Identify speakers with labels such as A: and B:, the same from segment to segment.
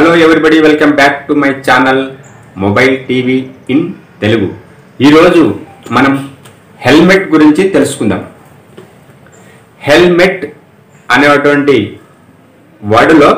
A: hello everybody welcome back to my channel mobile TV in Telugu ఈరోజు మనం helmet గురించి తెలుసుకుందాం హెల్మెట్ అనేటువంటి వర్డ్లో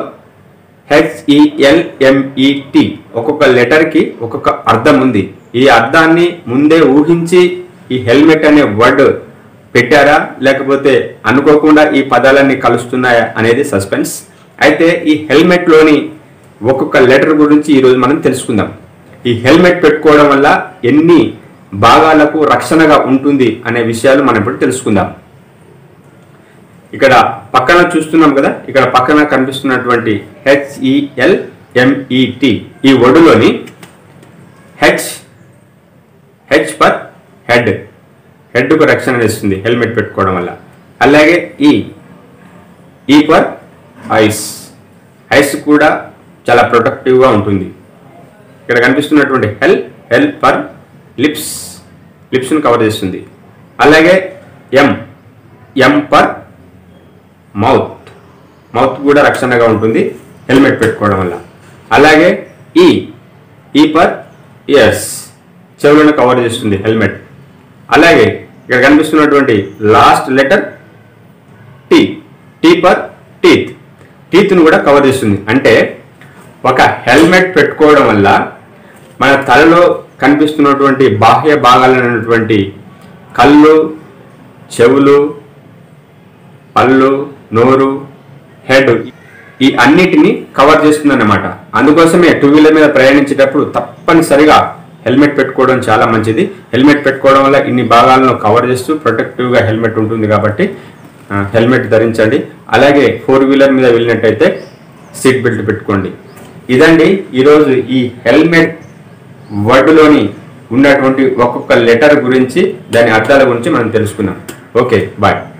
A: హెచ్ఈఎల్ఎంఈటి ఒక్కొక్క లెటర్కి ఒక్కొక్క అర్థం ఉంది ఈ అర్థాన్ని ముందే ఊహించి ఈ హెల్మెట్ అనే వర్డ్ పెట్టారా లేకపోతే అనుకోకుండా ఈ పదాలన్నీ కలుస్తున్నాయా అనేది సస్పెన్స్ అయితే ఈ హెల్మెట్లోని ఒక్కొక్క లెటర్ గురించి ఈరోజు మనం తెలుసుకుందాం ఈ హెల్మెట్ పెట్టుకోవడం వల్ల ఎన్ని భాగాలకు రక్షణగా ఉంటుంది అనే విషయాలు మనం ఇప్పుడు తెలుసుకుందాం ఇక్కడ పక్కన చూస్తున్నాం కదా ఇక్కడ పక్కన కనిపిస్తున్నటువంటి హెచ్ఈఎల్ ఎంఈటి ఈ ఒడులోని హెచ్ హెచ్ పర్ హెడ్ హెడ్కు రక్షణ ఇస్తుంది హెల్మెట్ పెట్టుకోవడం వల్ల అలాగే E E per ice ice కూడా చాలా ప్రొటెక్టివ్గా ఉంటుంది ఇక్కడ కనిపిస్తున్నటువంటి హెల్ హెల్ పర్ లిప్స్ లిప్స్ను కవర్ చేస్తుంది అలాగే M M for mouth mouth కూడా రక్షణగా ఉంటుంది హెల్మెట్ పెట్టుకోవడం వల్ల అలాగే ఈ ఈ పర్ ఇయర్స్ చెవులను కవర్ చేస్తుంది హెల్మెట్ అలాగే ఇక్కడ కనిపిస్తున్నటువంటి last letter T T for teeth టీత్ను కూడా కవర్ చేస్తుంది అంటే ఒక హెల్మెట్ పెట్టుకోవడం వల్ల మన తలలో కనిపిస్తున్నటువంటి బాహ్య భాగాలైనటువంటి కళ్ళు చెవులు పళ్ళు నోరు హెడ్ ఈ అన్నిటిని కవర్ చేస్తుందన్నమాట అందుకోసమే టూ వీలర్ మీద ప్రయాణించేటప్పుడు తప్పనిసరిగా హెల్మెట్ పెట్టుకోవడం చాలా మంచిది హెల్మెట్ పెట్టుకోవడం వల్ల ఇన్ని భాగాలను కవర్ చేస్తూ ప్రొటెక్టివ్గా హెల్మెట్ ఉంటుంది కాబట్టి ఆ, హెల్మెట్ ధరించండి అలాగే ఫోర్ వీలర్ మీద వెళ్ళినట్టయితే సీట్ బెల్ట్ పెట్టుకోండి ఇదండి ఈరోజు ఈ హెల్మెట్ వర్డ్లోని ఉన్నటువంటి ఒక్కొక్క లెటర్ గురించి దాని అర్థాల గురించి మనం తెలుసుకున్నాం ఓకే బాయ్